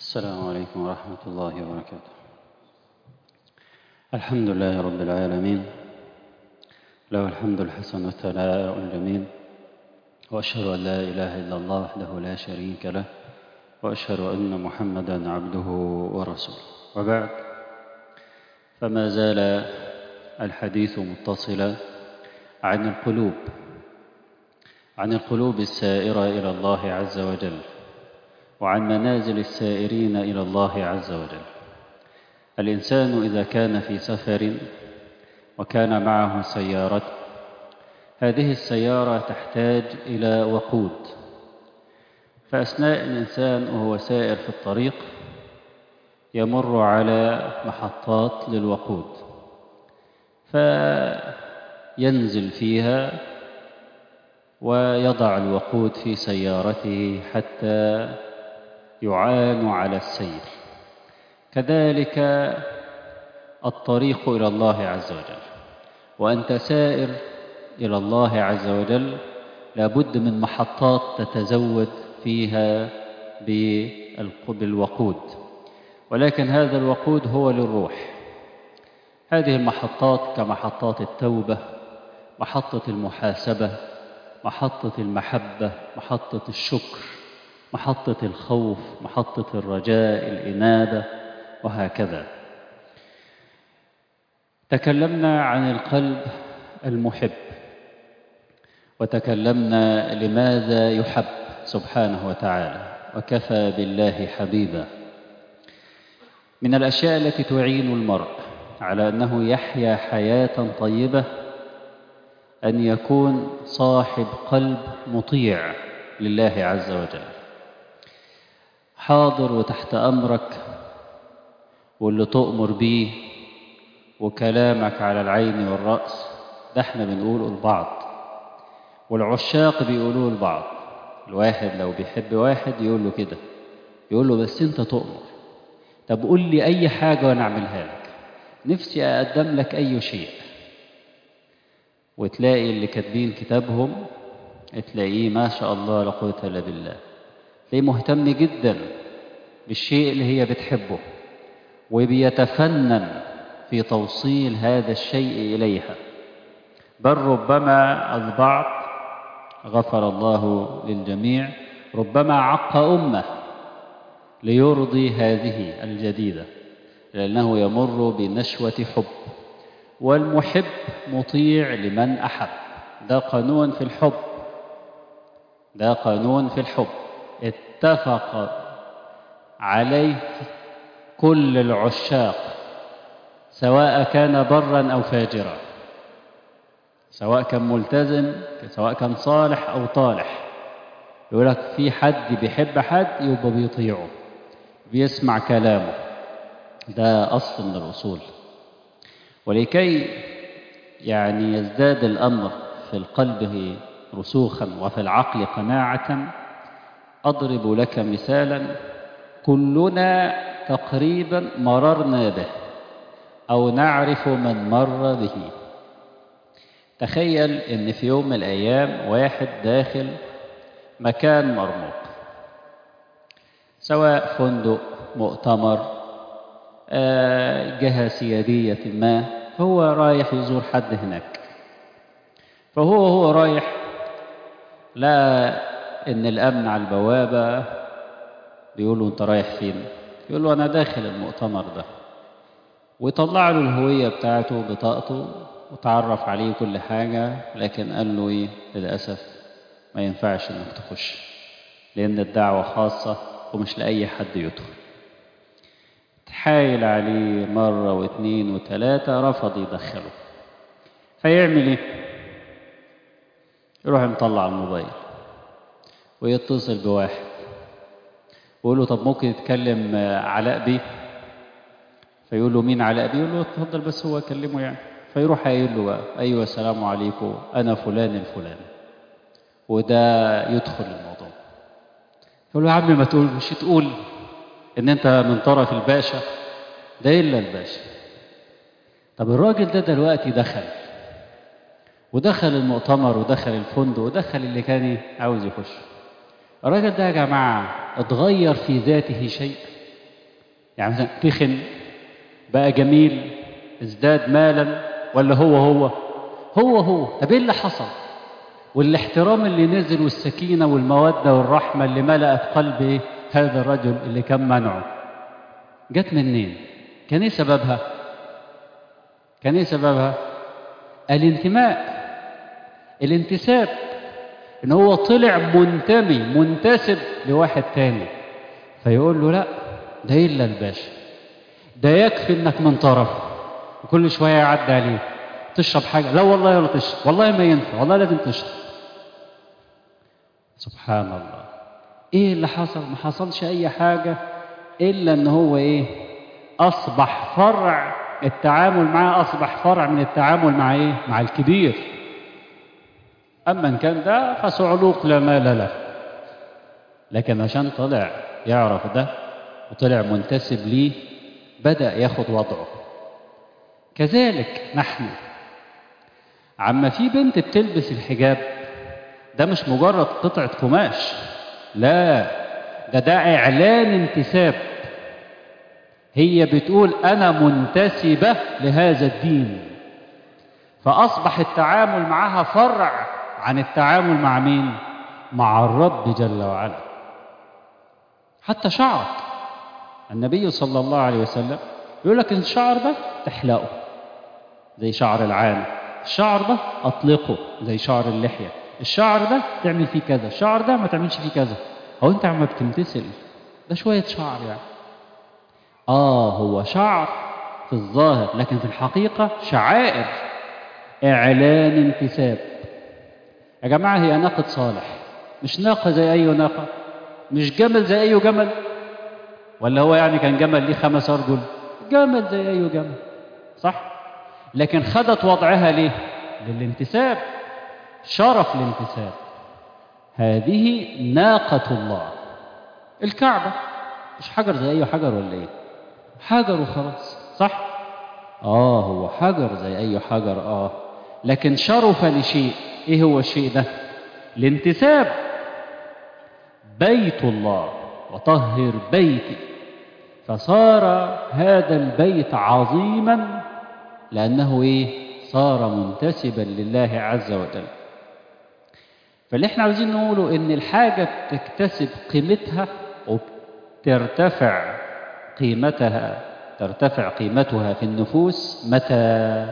السلام عليكم ورحمة الله وبركاته الحمد لله رب العالمين له الحمد الحسن والثناء الجميل وأشهد أن لا إله إلا الله وحده لا شريك له وأشهد أن محمدا عبده ورسوله وبعد فما زال الحديث متصلا عن القلوب عن القلوب السائرة إلى الله عز وجل وعن منازل السائرين إلى الله عز وجل الإنسان إذا كان في سفر وكان معه سيارة هذه السيارة تحتاج إلى وقود فأثناء الإنسان وهو سائر في الطريق يمر على محطات للوقود فينزل فيها ويضع الوقود في سيارته حتى يعان على السير كذلك الطريق إلى الله عز وجل وأنت سائر إلى الله عز وجل لابد من محطات تتزود فيها بالوقود ولكن هذا الوقود هو للروح هذه المحطات كمحطات التوبة محطة المحاسبة محطة المحبة محطة الشكر محطة الخوف محطة الرجاء الإنابة وهكذا تكلمنا عن القلب المحب وتكلمنا لماذا يحب سبحانه وتعالى وكفى بالله حبيبا من الأشياء التي تعين المرء على أنه يحيا حياة طيبة أن يكون صاحب قلب مطيع لله عز وجل حاضر وتحت أمرك واللي تؤمر بيه وكلامك على العين والرأس ده احنا بنقوله لبعض والعشاق بيقولوه لبعض الواحد لو بيحب واحد يقول له كده يقول له بس انت تؤمر طب قول لي اي حاجة وانا اعملها لك نفسي اقدم لك اي شيء وتلاقي اللي كاتبين كتابهم تلاقيه ما شاء الله لا قوة الا بالله تلاقيه مهتم جدا بالشيء اللي هي بتحبه وبيتفنن في توصيل هذا الشيء إليها بل ربما البعض غفر الله للجميع ربما عق أمه ليرضي هذه الجديدة لأنه يمر بنشوة حب والمحب مطيع لمن أحب ده قانون في الحب ده قانون في الحب اتفق عليه كل العشاق سواء كان برا أو فاجرا سواء كان ملتزم سواء كان صالح أو طالح يقول لك في حد بيحب حد يبقى بيطيعه بيسمع كلامه ده أصل من الأصول ولكي يعني يزداد الأمر في القلب رسوخا وفي العقل قناعة أضرب لك مثالا كلنا تقريبا مررنا به أو نعرف من مر به تخيل إن في يوم من الأيام واحد داخل مكان مرموق سواء فندق مؤتمر جهة سيادية ما هو رايح يزور حد هناك فهو هو رايح لا إن الأمن على البوابة بيقول له أنت رايح فين يقول له أنا داخل المؤتمر ده ويطلع له الهوية بتاعته بطاقته وتعرف عليه كل حاجة لكن قال له إيه للأسف ما ينفعش إنك تخش لأن الدعوة خاصة ومش لأي حد يدخل تحايل عليه مرة واثنين وثلاثة رفض يدخله فيعمل إيه يروح مطلع الموبايل ويتصل بواحد ويقول له طب ممكن يتكلم علاء بيه فيقول له مين علاء بيه يقول له اتفضل بس هو كلمه يعني فيروح قايل له بقى ايوه السلام عليكم انا فلان الفلاني وده يدخل الموضوع يقول له يا عم ما تقول مش تقول ان انت من طرف الباشا ده الا الباشا طب الراجل ده دلوقتي دخل ودخل المؤتمر ودخل الفندق ودخل اللي كان عاوز يخش الراجل ده يا جماعة اتغير في ذاته شيء يعني مثلا تخن بقى جميل ازداد مالا ولا هو هو هو هو طب ايه اللي حصل والاحترام اللي نزل والسكينة والمودة والرحمة اللي ملأت قلب إيه؟ هذا الرجل اللي كان منعه جت منين كان ايه سببها كان ايه سببها الانتماء الانتساب ان هو طلع منتمي منتسب لواحد تاني فيقول له لا ده الا الباشا ده يكفي انك من طرف وكل شويه يعدي عليه تشرب حاجه لا والله ولا تشرب والله ما ينفع والله لازم تشرب سبحان الله ايه اللي حصل ما حصلش اي حاجه الا ان هو ايه اصبح فرع التعامل معاه اصبح فرع من التعامل مع ايه مع الكبير اما ان كان ده فصعلوق لا مال له لكن عشان طلع يعرف ده وطلع منتسب ليه بدا ياخد وضعه كذلك نحن عما في بنت بتلبس الحجاب ده مش مجرد قطعه قماش لا ده ده اعلان انتساب هي بتقول انا منتسبه لهذا الدين فاصبح التعامل معها فرع عن التعامل مع مين مع الرب جل وعلا حتى شعرك النبي صلى الله عليه وسلم يقول لك الشعر ده تحلقه زي شعر العانة الشعر ده أطلقه زي شعر اللحية الشعر ده تعمل فيه كذا الشعر ده ما تعملش فيه كذا هو انت عم بتمتثل ده شوية شعر يعني آه هو شعر في الظاهر لكن في الحقيقة شعائر إعلان انتساب يا جماعة هي ناقة صالح مش ناقة زي أي ناقة مش جمل زي أي جمل ولا هو يعني كان جمل ليه خمس أرجل جمل زي أي جمل صح لكن خدت وضعها ليه للانتساب شرف الانتساب هذه ناقة الله الكعبة مش حجر زي أي حجر ولا إيه حجر وخلاص صح آه هو حجر زي أي حجر آه لكن شرف لشيء إيه هو الشيء ده الانتساب بيت الله وطهر بيتي فصار هذا البيت عظيما لأنه إيه صار منتسبا لله عز وجل فاللي احنا عاوزين نقوله ان الحاجة بتكتسب قيمتها وبترتفع قيمتها ترتفع قيمتها في النفوس متى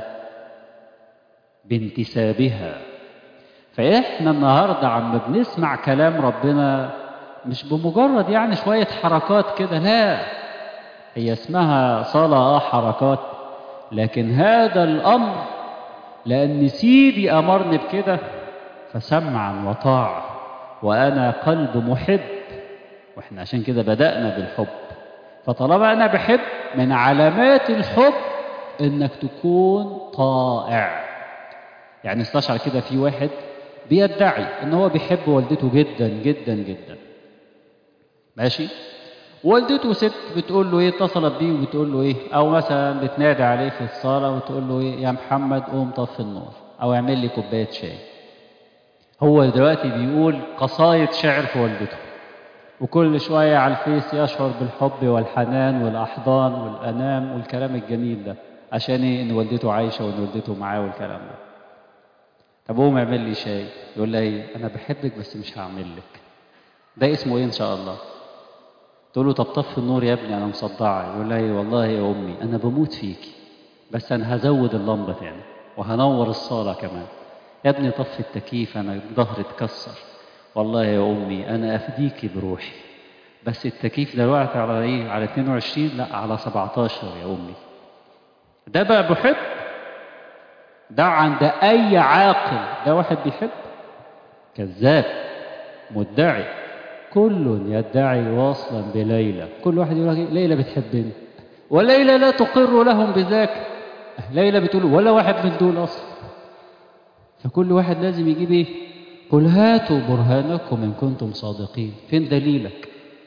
بانتسابها فاحنا النهارده عم بنسمع كلام ربنا مش بمجرد يعني شوية حركات كده لا هي اسمها صلاة آه حركات لكن هذا الأمر لأن سيدي أمرني بكده فسمعا وطاعة وأنا قلب محب وإحنا عشان كده بدأنا بالحب فطالما أنا بحب من علامات الحب إنك تكون طائع يعني استشعر كده في واحد بيدعي إن هو بيحب والدته جدا جدا جدا ماشي والدته ست بتقول له ايه اتصلت بيه وبتقول له ايه او مثلا بتنادي عليه في الصاله وتقول له ايه يا محمد قوم طفي النور او اعمل لي كوبايه شاي هو دلوقتي بيقول قصايد شعر في والدته وكل شويه على الفيس يشعر بالحب والحنان والاحضان والانام والكلام الجميل ده عشان ايه ان والدته عايشه وان والدته معاه والكلام ده طب قوم اعمل لي شاي يقول لها ايه انا بحبك بس مش هعمل لك ده اسمه ايه ان شاء الله تقول له طب طفي النور يا ابني انا مصدعه يقول لها ايه والله يا امي انا بموت فيكي بس انا هزود اللمبه تاني وهنور الصاله كمان يا ابني طفي التكييف انا ظهري اتكسر والله يا امي انا افديكي بروحي بس التكييف دلوقتي على ايه على 22 لا على 17 يا امي ده بقى بحب ده عند اي عاقل ده واحد بيحب كذاب مدعي كل يدعي واصلا بليلى كل واحد يقول لك ليلى بتحبني وليلى لا تقر لهم بذاك ليلى بتقول ولا واحد من دول اصلا فكل واحد لازم يجيب ايه قل هاتوا برهانكم ان كنتم صادقين فين دليلك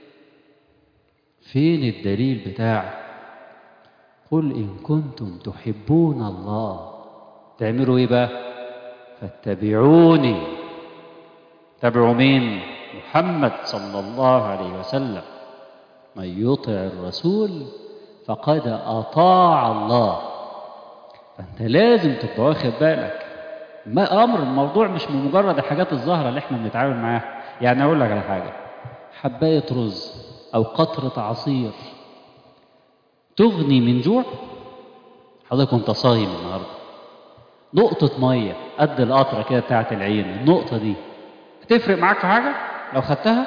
فين الدليل بتاعك قل ان كنتم تحبون الله تعملوا ايه بقى فاتبعوني تبعوا مين محمد صلى الله عليه وسلم من يطع الرسول فقد أطاع الله فأنت لازم تبقى واخد بالك ما أمر الموضوع مش من مجرد الحاجات الظاهرة اللي احنا بنتعامل معاها يعني أقول لك على حاجة حباية رز أو قطرة عصير تغني من جوع حضرتك كنت صايم النهارده نقطة مية قد القطرة كده بتاعت العين النقطة دي هتفرق معاك في حاجة لو خدتها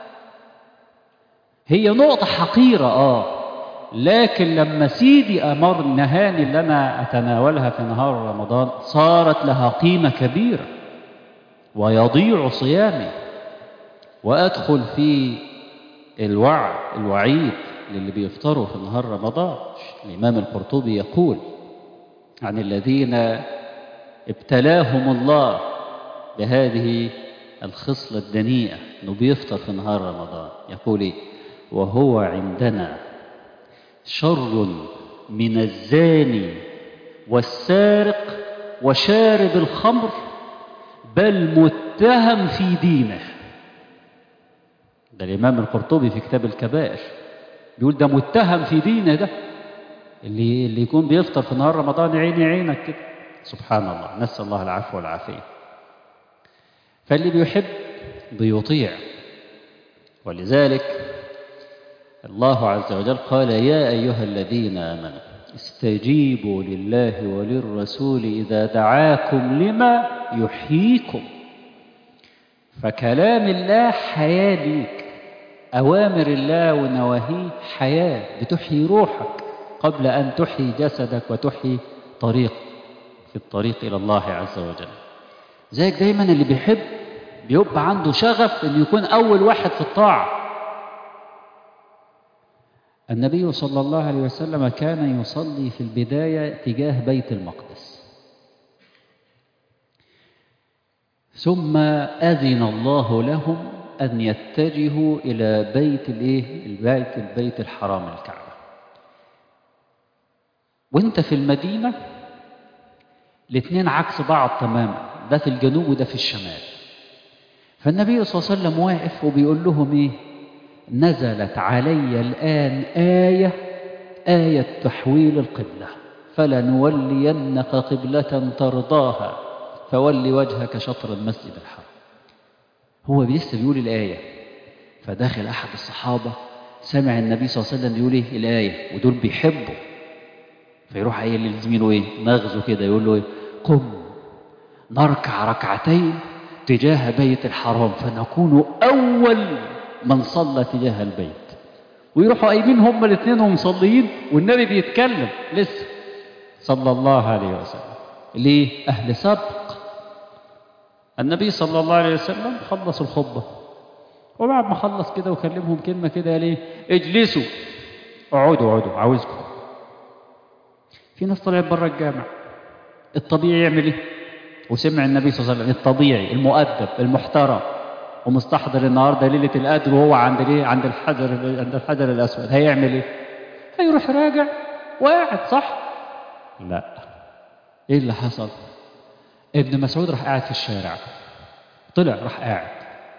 هي نقطة حقيرة اه لكن لما سيدي أمر نهاني اللي أنا أتناولها في نهار رمضان صارت لها قيمة كبيرة ويضيع صيامي وأدخل في الوعد الوعيد للي بيفطروا في نهار رمضان الإمام القرطبي يقول عن الذين ابتلاهم الله بهذه الخصلة الدنيئة أنه بيفطر في نهار رمضان يقول إيه وهو عندنا شر من الزاني والسارق وشارب الخمر بل متهم في دينه ده الإمام القرطبي في كتاب الكبائر بيقول ده متهم في دينه ده اللي اللي يكون بيفطر في نهار رمضان عيني عينك كده سبحان الله نسأل الله العفو والعافية فاللي بيحب بيطيع ولذلك الله عز وجل قال يا أيها الذين آمنوا استجيبوا لله وللرسول إذا دعاكم لما يحييكم فكلام الله حياة ليك أوامر الله ونواهيه حياة بتحيي روحك قبل أن تحيي جسدك وتحيي طريق في الطريق إلى الله عز وجل زيك دايما اللي بيحب بيبقى عنده شغف أن يكون أول واحد في الطاعة النبي صلى الله عليه وسلم كان يصلي في البداية تجاه بيت المقدس ثم أذن الله لهم أن يتجهوا إلى بيت الإيه؟ البيت البيت الحرام الكعبة وانت في المدينة الاثنين عكس بعض تماما ده في الجنوب وده في الشمال فالنبي صلى الله عليه وسلم واقف وبيقول لهم ايه نزلت علي الآن آية آية تحويل القبلة فلنولينك قبلة ترضاها فول وجهك شطر المسجد الحرام هو لسه بيقول الآية فداخل أحد الصحابة سمع النبي صلى الله عليه وسلم بيقول إيه الآية ودول بيحبوا فيروح قايل لزميله إيه نغزه كده يقول له إيه قم نركع ركعتين تجاه بيت الحرام فنكون أول من صلى تجاه البيت ويروحوا قايمين هما الاثنين ومصليين والنبي بيتكلم لسه صلى الله عليه وسلم ليه أهل سبق النبي صلى الله عليه وسلم خلص الخطبة وبعد ما خلص كده وكلمهم كلمة كده قال ايه اجلسوا اقعدوا اقعدوا عاوزكم في ناس طلعت بره الجامع الطبيعي يعمل ايه وسمع النبي صلى الله عليه وسلم الطبيعي المؤدب المحترم ومستحضر النهارده ليله القدر وهو عند الايه عند الحجر عند الحجر الاسود هيعمل ايه هيروح راجع وقاعد صح لا ايه اللي حصل ابن مسعود راح قاعد في الشارع طلع راح قاعد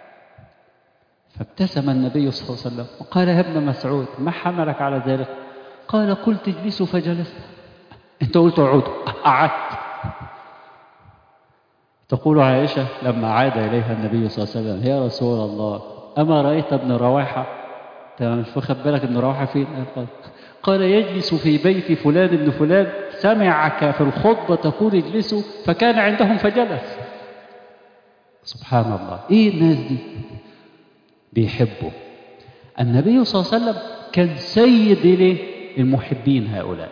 فابتسم النبي صلى الله عليه وسلم وقال يا ابن مسعود ما حملك على ذلك قال قلت اجلسوا فجلست انت قلت اقعدوا قعدت تقول عائشة لما عاد إليها النبي صلى الله عليه وسلم يا رسول الله أما رأيت ابن رواحة أنت مش واخد بالك ابن رواحة فين قال يجلس في بيت فلان ابن فلان سمعك في الخطبة تقول اجلسوا فكان عندهم فجلس سبحان الله ايه الناس دي بيحبوا النبي صلى الله عليه وسلم كان سيد ليه المحبين هؤلاء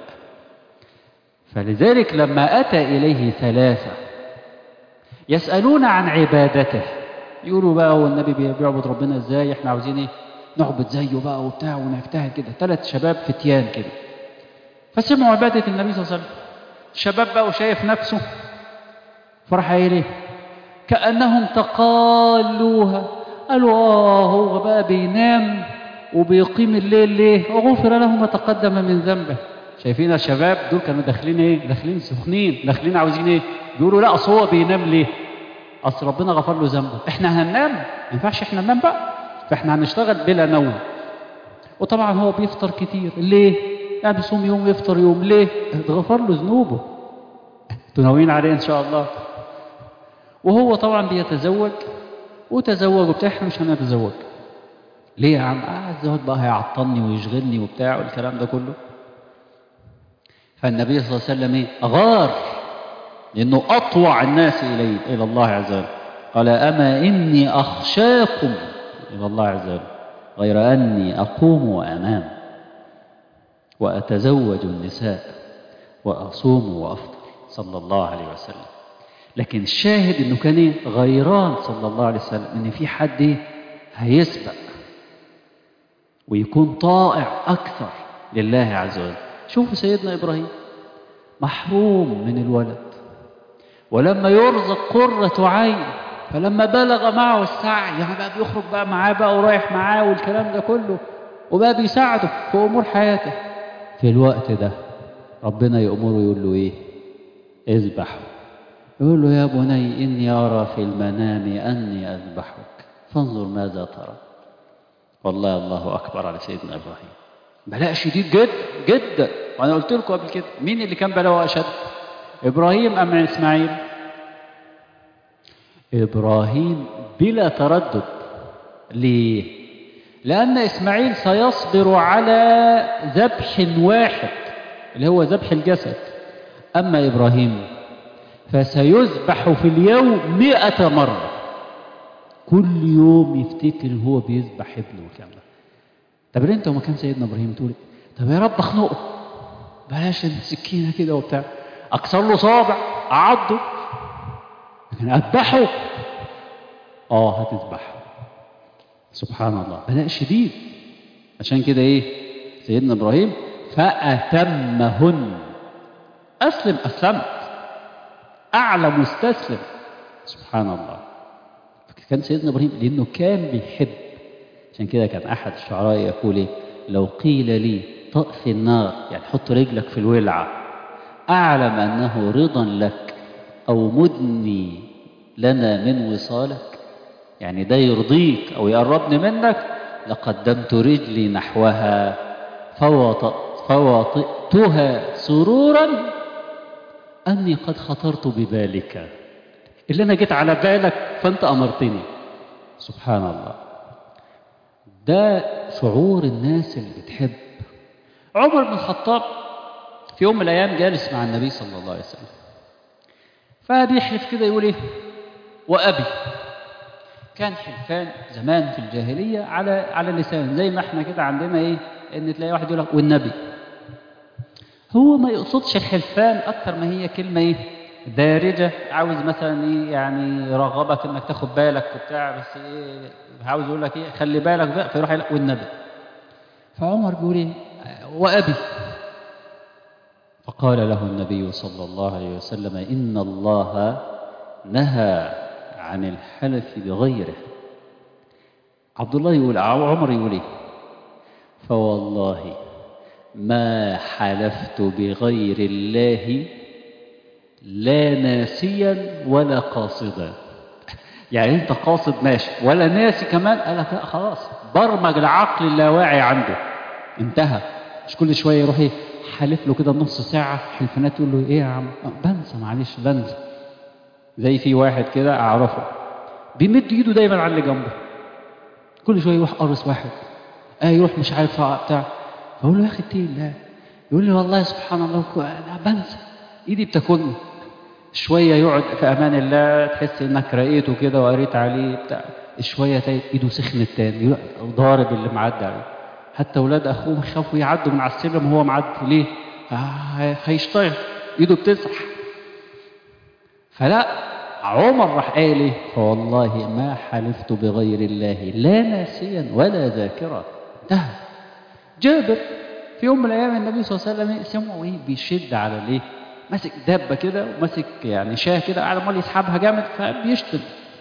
فلذلك لما أتى إليه ثلاثة يسألون عن عبادته يقولوا بقى هو النبي بيعبد ربنا ازاي احنا عاوزين ايه نعبد زيه بقى وبتاع ونجتهد كده ثلاث شباب فتيان كده فسمعوا عبادة النبي صلى الله عليه وسلم الشباب بقى وشايف نفسه فراح قايل ايه كأنهم تقالوها قالوا اه هو بقى بينام وبيقيم الليل ليه وغفر له ما تقدم من ذنبه شايفين يا شباب دول كانوا داخلين ايه داخلين سخنين داخلين عاوزين ايه بيقولوا لا اصل هو بينام ليه اصل ربنا غفر له ذنبه احنا هننام ما ينفعش احنا ننام بقى فاحنا هنشتغل بلا نوم وطبعا هو بيفطر كتير ليه قاعد يصوم يوم ويفطر يوم ليه اتغفر له ذنوبه انتوا ناويين عليه ان شاء الله وهو طبعا بيتزوج وتزوج وبتاع احنا مش هنتزوج ليه يا عم آه الزواج بقى هيعطلني ويشغلني وبتاع والكلام ده كله فالنبي صلى الله عليه وسلم ايه غار لانه اطوع الناس اليه الى الله عز وجل قال اما اني اخشاكم الى الله عز وجل غير اني اقوم وانام واتزوج النساء واصوم وافطر صلى الله عليه وسلم لكن الشاهد انه كان ايه غيران صلى الله عليه وسلم ان في حد ايه هيسبق ويكون طائع اكثر لله عز وجل شوفوا سيدنا ابراهيم محروم من الولد ولما يرزق قرة عين فلما بلغ معه السعي يعني بقى بيخرج بقى معاه بقى ورايح معاه والكلام ده كله وبقى بيساعده في امور حياته في الوقت ده ربنا يأمره يقول له ايه اذبحه يقول له يا بني إني أرى في المنام أني أذبحك فانظر ماذا ترى والله الله أكبر على سيدنا إبراهيم بلاء شديد جدا جدا وأنا قلت لكم قبل كده مين اللي كان بلاءه أشد إبراهيم أم إسماعيل إبراهيم بلا تردد ليه لأن إسماعيل سيصبر على ذبح واحد اللي هو ذبح الجسد أما إبراهيم فسيذبح في اليوم مئة مرة كل يوم يفتكر هو بيذبح ابنه والكلام ده طب انت وما كان سيدنا ابراهيم تقول طب يا رب اخنقه بلاش السكينه كده وبتاع اكسر له صابع اعضه لكن اذبحه اه هتذبحه سبحان الله بلاء شديد عشان كده ايه سيدنا ابراهيم فاتمهن اسلم اسلمت أعلى مستسلم سبحان الله كان سيدنا إبراهيم لأنه كان بيحب عشان كده كان أحد الشعراء يقول إيه لو قيل لي طأ في النار يعني حط رجلك في الولعة أعلم أنه رضا لك أو مدني لنا من وصالك يعني ده يرضيك أو يقربني منك لقدمت رجلي نحوها فوطئتها سرورا أني قد خطرت ببالك اللي أنا جيت على بالك فأنت أمرتني سبحان الله ده شعور الناس اللي بتحب عمر بن الخطاب في يوم من الأيام جالس مع النبي صلى الله عليه وسلم فبيحلف كده يقول إيه وأبي كان حلفان زمان في الجاهلية على على اللسان زي ما احنا كده عندنا إيه إن تلاقي واحد يقول لك والنبي هو ما يقصدش الحلفان أكتر ما هي كلمة إيه دارجة عاوز مثلا إيه يعني يرغبك إنك تاخد بالك وبتاع بس إيه عاوز يقول لك إيه خلي بالك بقى فيروح يقول والنبي فعمر بيقول إيه وأبي فقال له النبي صلى الله عليه وسلم إن الله نهى عن الحلف بغيره عبد الله يقول عمر يقول إيه فوالله ما حلفت بغير الله لا ناسيا ولا قاصدا يعني انت قاصد ماشي ولا ناسي كمان قال لك لا خلاص برمج العقل اللاواعي عنده انتهى مش كل شويه يروح ايه حالف له كده نص ساعه حلفانات يقول له ايه يا عم بنسى معلش بنسى زي في واحد كده اعرفه بيمد ايده دايما على اللي جنبه كل شويه يروح قرص واحد اه يروح مش عارف بتاع فاقول له يا اخي اتقي الله يقول لي والله سبحان الله انا بنسى ايدي بتاكلني شويه يقعد في امان الله تحس انك رقيته كده وقريت عليه بتاع شويه تاني ايده سخنت تاني ضارب اللي معدي عليه حتى اولاد اخوه يخافوا يعدوا من على السلم وهو معدي ليه؟ آه هيشتغل ايده بتسرح فلا عمر راح قال ايه فوالله ما حلفت بغير الله لا ناسيا ولا ذاكرا انتهى جابر في يوم من الايام النبي صلى الله عليه وسلم سمعه ايه بيشد على الايه ماسك دابه كده وماسك يعني شاه كده قاعد عمال يسحبها جامد فبيشتم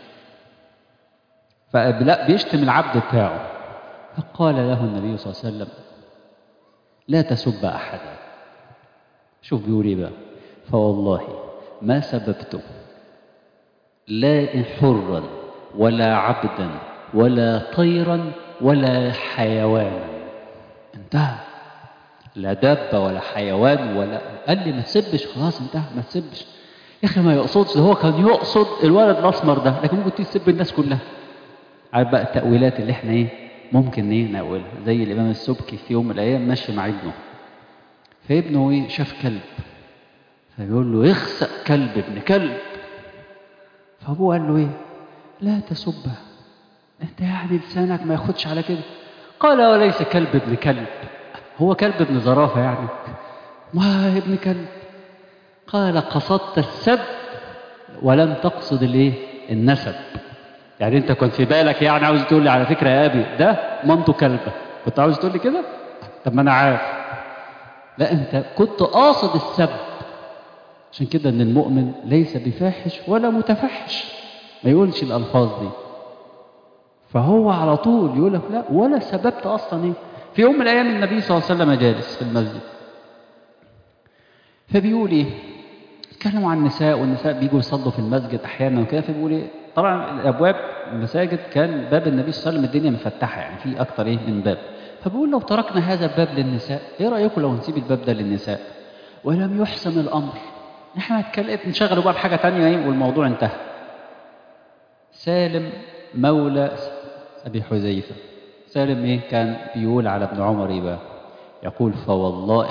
فلا بيشتم العبد بتاعه فقال له النبي صلى الله عليه وسلم لا تسب احدا شوف بيقول ايه بقى فوالله ما سببت لا حرا ولا عبدا ولا طيرا ولا حيوانا انتهى لا دابة ولا حيوان ولا قال لي ما تسبش خلاص انتهى ما تسبش يا اخي ما يقصدش ده هو كان يقصد الولد الاسمر ده لكن ممكن تسب الناس كلها عارف بقى التأويلات اللي احنا ايه ممكن ايه نقولها زي الامام السبكي في يوم من الايام ماشي مع ابنه فابنه ايه شاف كلب فبيقول له اخسأ كلب ابن كلب فابوه قال له ايه لا تسبه انت يعني لسانك ما ياخدش على كده قال وليس كلب ابن كلب هو كلب ابن زرافه يعني ما ابن كلب قال قصدت السب ولم تقصد الايه النسب يعني انت كنت في بالك يعني عاوز تقول لي على فكره يا ابي ده مامته كلبه كنت عاوز تقول لي كده طب ما انا عارف لا انت كنت قاصد السب عشان كده ان المؤمن ليس بفاحش ولا متفحش ما يقولش الالفاظ دي فهو على طول يقول لك لا ولا سببت اصلا ايه في يوم من الايام النبي صلى الله عليه وسلم جالس في المسجد فبيقول ايه اتكلموا عن النساء والنساء بيجوا يصلوا في المسجد احيانا وكده فبيقول ايه طبعا الابواب المساجد كان باب النبي صلى الله عليه وسلم الدنيا مفتحه يعني في اكتر ايه من باب فبيقول لو تركنا هذا الباب للنساء ايه رايكم لو نسيب الباب ده للنساء ولم يحسم الامر احنا هنتكلم نشغلوا بقى بحاجه ثانيه ايه والموضوع انتهى سالم مولى ابي حذيفه سالم ايه كان بيقول على ابن عمر ايه بقى يقول فوالله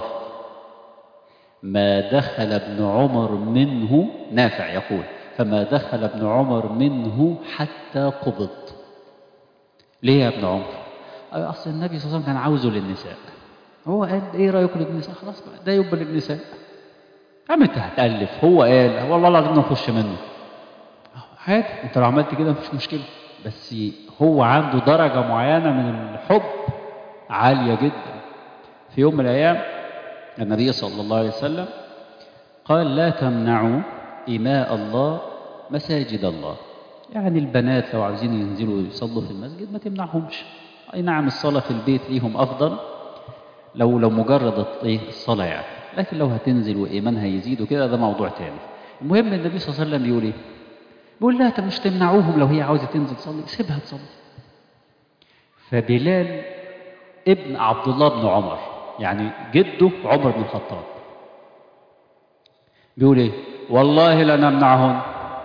ما دخل ابن عمر منه نافع يقول فما دخل ابن عمر منه حتى قبض ليه يا ابن عمر أي اصل النبي صلى الله عليه وسلم كان عاوزه للنساء هو قال ايه رايكم للنساء خلاص بقى ده يبقى للنساء يا عم انت هتالف هو قال والله العظيم نخش منه عادي انت لو عملت كده مفيش مشكله بس هو عنده درجه معينه من الحب عاليه جدا في يوم من الايام النبي صلى الله عليه وسلم قال لا تمنعوا إماء الله مساجد الله يعني البنات لو عاوزين ينزلوا يصلوا في المسجد ما تمنعهمش أي نعم الصلاة في البيت ليهم أفضل لو لو مجرد الصلاة يعني لكن لو هتنزل وإيمانها يزيد وكده ده موضوع تاني المهم النبي صلى الله عليه وسلم بيقول إيه بيقول لا مش تمنعوهم لو هي عاوزة تنزل تصلي سيبها تصلي فبلال ابن عبد الله بن عمر يعني جده عمر بن الخطاب بيقول ايه والله لا نمنعهن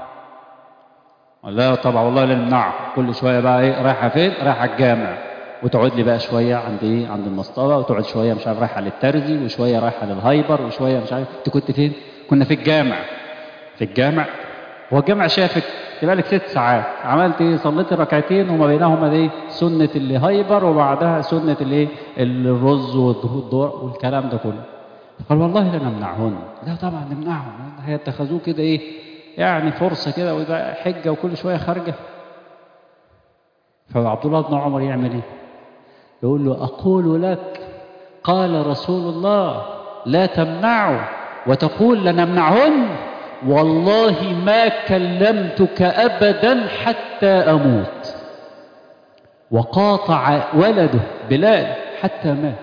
لا طبعا والله لا نمنعه كل شويه بقى ايه رايحه فين رايحه الجامع وتقعد لي بقى شويه عند ايه عند المصطبه وتقعد شويه مش عارف رايحه للترزي وشويه رايحه للهايبر وشويه مش عارف انت كنت فين كنا في الجامع في الجامع هو الجامع شافك تبقى لك ست ساعات عملت ايه صليت ركعتين وما بينهما ايه سنه الهايبر وبعدها سنه الايه الرز والدور والكلام ده كله قال والله لا نمنعهن لا طبعا نمنعهم هيتخذوه كده ايه يعني فرصه كده ويبقى حجه وكل شويه خارجه فعبد الله بن عمر يعمل ايه يقول له اقول لك قال رسول الله لا تمنعوا وتقول لنمنعهن والله ما كلمتك ابدا حتى اموت وقاطع ولده بلال حتى مات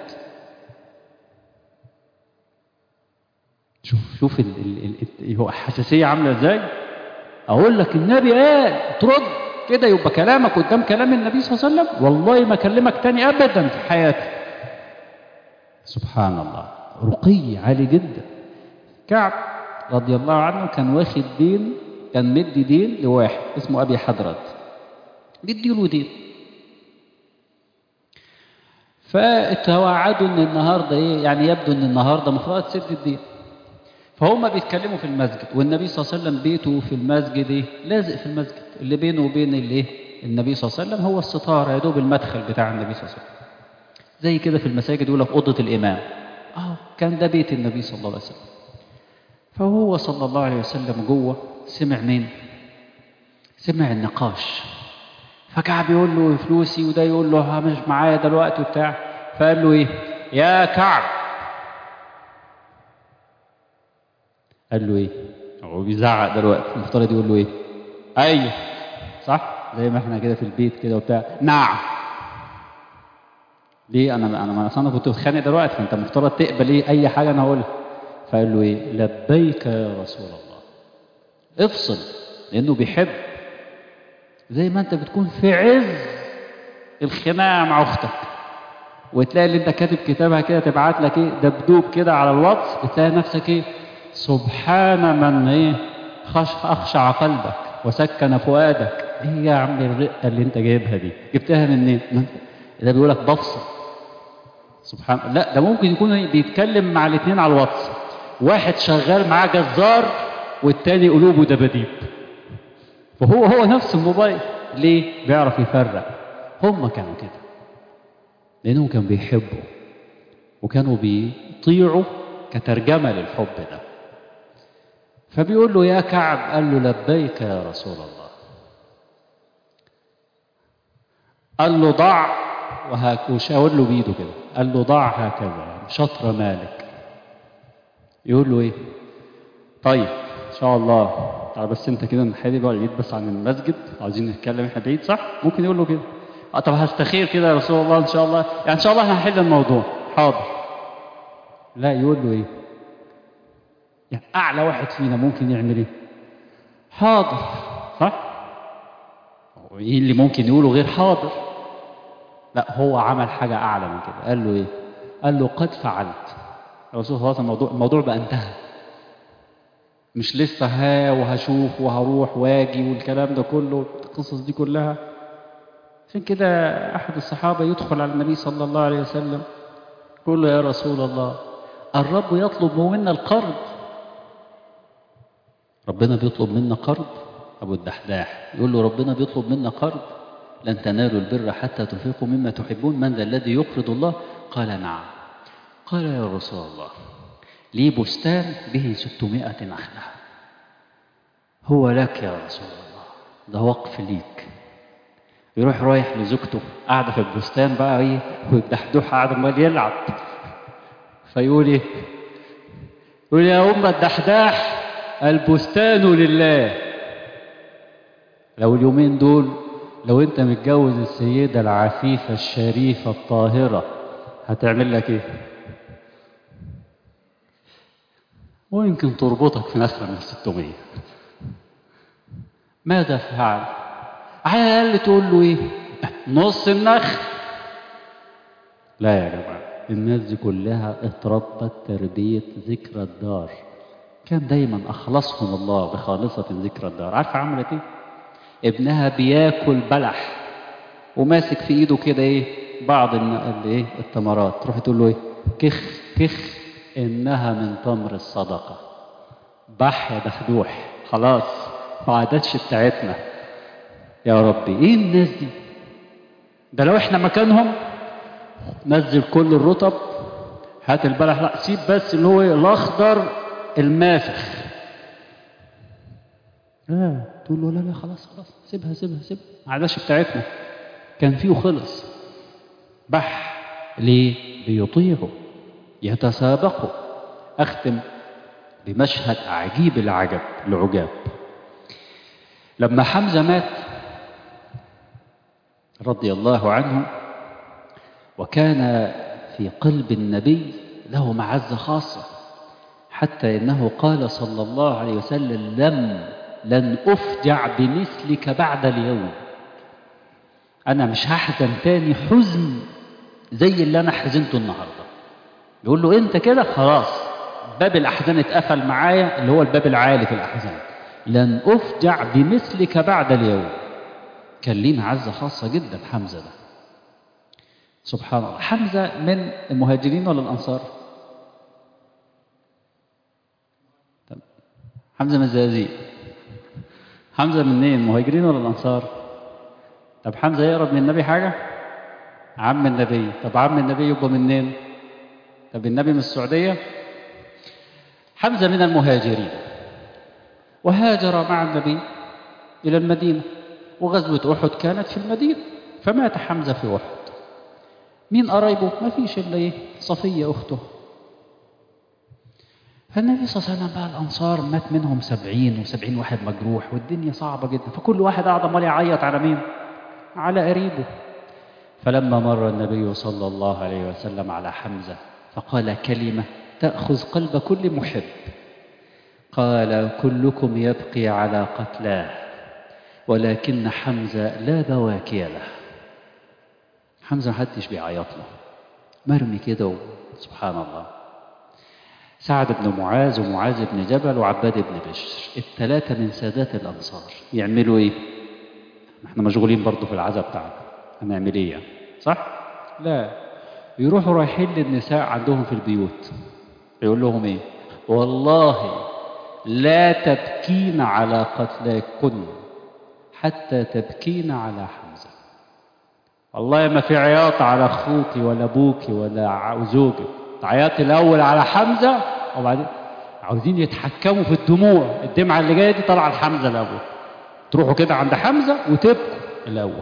شوف شوف ال ال ال هو الحساسيه عامله ازاي اقول لك النبي قال ترد كده يبقى كلامك قدام كلام النبي صلى الله عليه وسلم والله ما اكلمك تاني ابدا في حياتي سبحان الله رقي عالي جدا كعب رضي الله عنه كان واخد دين كان مدي دين لواحد اسمه ابي حضرت بيديله دين فتوعدوا ان النهارده ايه يعني يبدو ان النهارده المفروض تسد الدين فهم بيتكلموا في المسجد والنبي صلى الله عليه وسلم بيته في المسجد ايه لازق في المسجد اللي بينه وبين الايه النبي صلى الله عليه وسلم هو الستاره يا دوب المدخل بتاع النبي صلى الله عليه وسلم زي كده في المساجد يقول لك اوضه الامام اه كان ده بيت النبي صلى الله عليه وسلم فهو صلى الله عليه وسلم جوه سمع مين سمع النقاش فكعب يقول له فلوسي وده يقول له مش معايا دلوقتي وبتاع فقال له ايه يا كعب قال له ايه هو بيزعق دلوقتي المفترض يقول له ايه ايوه صح زي ما احنا كده في البيت كده وبتاع نعم ليه انا انا ما انا كنت بتخانق دلوقتي فانت المفترض تقبل ايه اي حاجه انا هقولها فقال له ايه لبيك يا رسول الله افصل لانه بيحب زي ما انت بتكون في عز الخناقه مع اختك وتلاقي اللي انت كاتب كتابها كده تبعت لك ايه دبدوب كده على الواتس تلاقي نفسك ايه سبحان من ايه خش اخشع قلبك وسكن فؤادك ايه يا عم الرقه اللي انت جايبها دي جبتها منين من- ده بيقول لك بفصل سبحان لا ده ممكن يكون إيه؟ بيتكلم مع الاثنين على الواتس واحد شغال معاه جزار والتاني قلوبه دباديب فهو هو نفس الموبايل ليه بيعرف يفرق هم كانوا كده لانهم كانوا بيحبوا وكانوا بيطيعوا كترجمه للحب ده فبيقول له يا كعب قال له لبيك يا رسول الله قال له ضع وهك- وشاور له بايده كده قال له ضع هكذا يعني شطر مالك يقول له ايه طيب ان شاء الله تعال بس انت كده نحل بقى العيد بس عن المسجد عايزين نتكلم احنا بعيد صح ممكن يقول له كده اه طب هستخير كده يا رسول الله ان شاء الله يعني ان شاء الله احنا هنحل الموضوع حاضر لا يقول له ايه يعني اعلى واحد فينا ممكن يعمل ايه حاضر صح هو ايه اللي ممكن يقوله غير حاضر لا هو عمل حاجة أعلى من كده قال له إيه قال له قد فعلت الرسول خلاص الموضوع الموضوع بقى انتهى مش لسه ها وهشوف وهروح واجي والكلام ده كله القصص دي كلها عشان كده أحد الصحابة يدخل على النبي صلى الله عليه وسلم يقول له يا رسول الله الرب يطلب منا القرض ربنا بيطلب منا قرض أبو الدحداح يقول له ربنا بيطلب منا قرض لن تنالوا البر حتى تنفقوا مما تحبون من ذا الذي يقرض الله قال نعم قال يا رسول الله لي بستان به ستمائة نخلة هو لك يا رسول الله ده وقف ليك يروح رايح لزوجته قاعدة في البستان بقى ايه والدحدوح قاعد امال يلعب فيقول ايه يقول يا أم الدحداح البستان لله لو اليومين دول لو انت متجوز السيدة العفيفة الشريفة الطاهرة هتعمل لك ايه ويمكن تربطك في نخلة من الستمية ماذا فعل على الأقل تقول له ايه نص النخل لا يا جماعة الناس دي كلها اتربت تربية ذكرى الدار كان دايما أخلصهم الله بخالصة ذكرى الدار عارفة عملت ايه ابنها بياكل بلح وماسك في ايده كده ايه بعض الايه التمرات تروح تقول له ايه كخ كخ انها من تمر الصدقه بح يا دحدوح خلاص ما عادتش بتاعتنا يا ربي ايه الناس دي ده لو احنا مكانهم نزل كل الرطب هات البلح لا سيب بس اللي هو الاخضر المافخ لا تقول له لا لا خلاص خلاص سيبها سيبها سيبها ما عادش بتاعتنا كان فيه خلص بح ليه بيطيعوا يتسابقوا اختم بمشهد عجيب العجب العجاب لما حمزه مات رضي الله عنه وكان في قلب النبي له معزه خاصه حتى انه قال صلى الله عليه وسلم لم لن أفجع بمثلك بعد اليوم أنا مش هحزن تاني حزن زي اللي أنا حزنته النهاردة يقول له أنت كده خلاص باب الأحزان اتقفل معايا اللي هو الباب العالي في الأحزان لن أفجع بمثلك بعد اليوم كان ليه معزة خاصة جدا حمزة ده سبحان الله حمزة من المهاجرين ولا الأنصار حمزة من الزقازيق حمزة منين المهاجرين ولا الأنصار طب حمزة يقرب من النبي حاجة عم النبي طب عم النبي يبقى منين طب النبي من السعودية حمزة من المهاجرين وهاجر مع النبي إلى المدينة وغزوة أحد كانت في المدينة فمات حمزة في أحد مين قرايبه ما فيش إلا إيه صفية أخته فالنبي صلى الله عليه وسلم بقى الأنصار مات منهم سبعين وسبعين واحد مجروح والدنيا صعبة جدا فكل واحد قاعد عمال يعيط على مين؟ على قريبه فلما مر النبي صلى الله عليه وسلم على حمزة فقال كلمة تأخذ قلب كل محب قال كلكم يبقي على قتلاه ولكن حمزة لا بواكي له حمزة محدش بيعيط له مرمي كده و- سبحان الله سعد بن معاذ ومعاذ بن جبل وعباد بن بشر الثلاثة من سادات الأنصار يعملوا إيه؟ ما احنا مشغولين برضو في العزاء بتاعنا هنعمل إيه يعني؟ صح؟ لا يروحوا رايحين للنساء عندهم في البيوت يقول لهم إيه؟ والله لا تبكين على قتلاكن حتى تبكين على حمزة والله ما في عياط على اخوك ولا ابوك ولا ع- زوجك تعيطي الاول على حمزه وبعدين عاوزين يتحكموا في الدموع الدمعه اللي جايه دي طالعه لحمزه الاول تروحوا كده عند حمزه وتبكوا الاول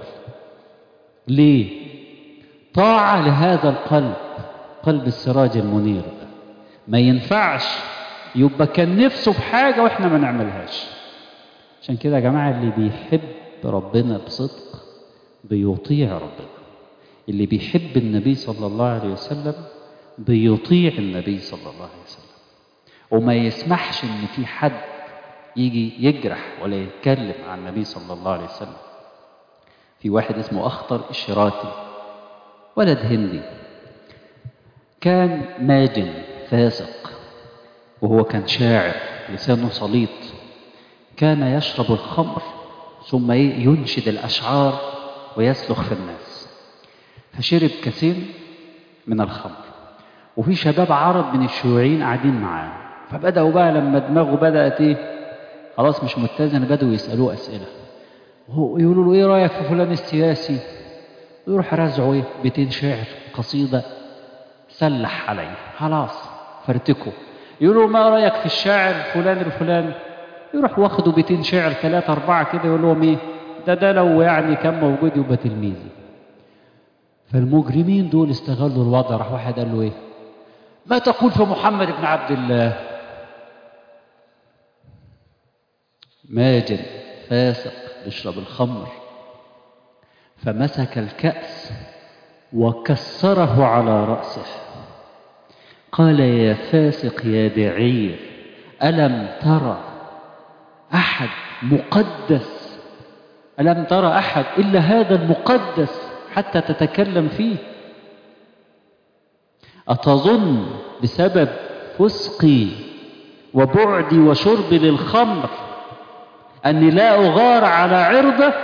ليه طاعه لهذا القلب قلب السراج المنير ده ما ينفعش يبقى كان نفسه في حاجه واحنا ما نعملهاش عشان كده يا جماعه اللي بيحب ربنا بصدق بيطيع ربنا اللي بيحب النبي صلى الله عليه وسلم بيطيع النبي صلى الله عليه وسلم وما يسمحش ان في حد يجي يجرح ولا يتكلم عن النبي صلى الله عليه وسلم في واحد اسمه اخطر الشراتي ولد هندي كان ماجن فاسق وهو كان شاعر لسانه سليط كان يشرب الخمر ثم إيه؟ ينشد الأشعار ويسلخ في الناس فشرب كثير من الخمر وفي شباب عرب من الشيوعيين قاعدين معاه فبدأوا بقى لما دماغه بدأت إيه خلاص مش متزنة بدأوا يسألوه أسئلة وهو يقولوا له إيه رأيك في فلان السياسي يروح رزعه إيه بيتين شعر قصيدة سلح عليه خلاص فرتكه يقولوا ما رأيك في الشاعر فلان الفلاني يروح واخده بيتين شعر ثلاثة أربعة كده يقول لهم إيه ده ده لو يعني كان موجود يبقى تلميذي فالمجرمين دول استغلوا الوضع راح واحد قال له إيه ما تقول في محمد بن عبد الله ماجن فاسق يشرب الخمر فمسك الكأس وكسره على رأسه قال يا فاسق يا بعير ألم ترى أحد مقدس ألم ترى أحد إلا هذا المقدس حتى تتكلم فيه أتظن بسبب فسقي وبعدي وشربي للخمر أني لا أغار على عرضه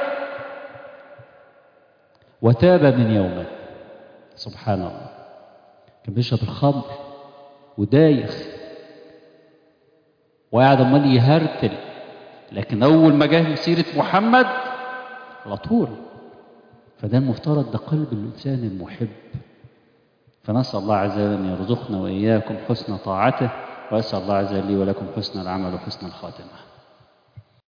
وتاب من يومه سبحان الله كان بيشرب الخمر ودايخ وقاعد امال يهرتل لكن اول ما جه سيره محمد على طول فده المفترض ده قلب الانسان المحب فنسال الله عز وجل ان يرزقنا واياكم حسن طاعته واسال الله عز وجل لي ولكم حسن العمل وحسن الخاتمه